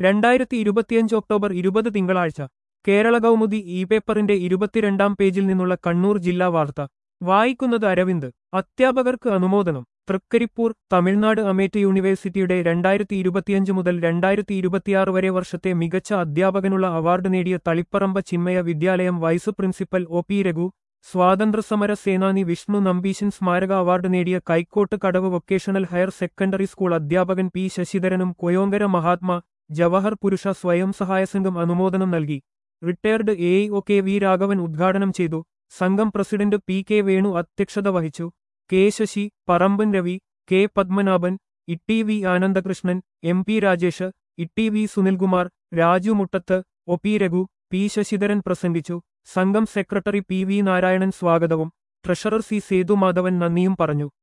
രണ്ടായിരത്തി ഇരുപത്തിയഞ്ച് ഒക്ടോബർ ഇരുപത് തിങ്കളാഴ്ച കേരള കൗമുദി ഇ പേപ്പറിന്റെ ഇരുപത്തിരണ്ടാം പേജിൽ നിന്നുള്ള കണ്ണൂർ ജില്ലാ വാർത്ത വായിക്കുന്നത് അരവിന്ദ് അധ്യാപകർക്ക് അനുമോദനം തൃക്കരിപ്പൂർ തമിഴ്നാട് അമേറ്റ് യൂണിവേഴ്സിറ്റിയുടെ രണ്ടായിരത്തി ഇരുപത്തിയഞ്ച് മുതൽ രണ്ടായിരത്തി ഇരുപത്തിയാറ് വരെ വർഷത്തെ മികച്ച അധ്യാപകനുള്ള അവാർഡ് നേടിയ Taliparamba Chinmaya Vidyalayam vice principal O P Raghu സ്വാതന്ത്ര്യസമര സേനാനി വിഷ്ണു നമ്പീശൻ സ്മാരക അവാർഡ് നേടിയ Kaikottu Kadavu vocational higher secondary school അധ്യാപകൻ പി ശശിധരനും കൊയോങ്കര മഹാത്മാ ജവഹർ പുരുഷ സ്വയം സഹായ സംഘം അനുമോദനം നൽകി retired A O K V Raghavan ഉദ്ഘാടനം ചെയ്തു സംഘം പ്രസിഡന്റ് പി കെ വേണു അധ്യക്ഷത വഹിച്ചു K Sasi Parampan Ravi K Padmanabhan T V Anandakrishnan M P Rajesh T V Sunilkumar Raju Muttath O P Raghu P Sasidharan പ്രസംഗിച്ചു സംഘം സെക്രട്ടറി പി വി നാരായണൻ സ്വാഗതവും ട്രഷറർ സി സേതുമാധവൻ നന്ദിയും പറഞ്ഞു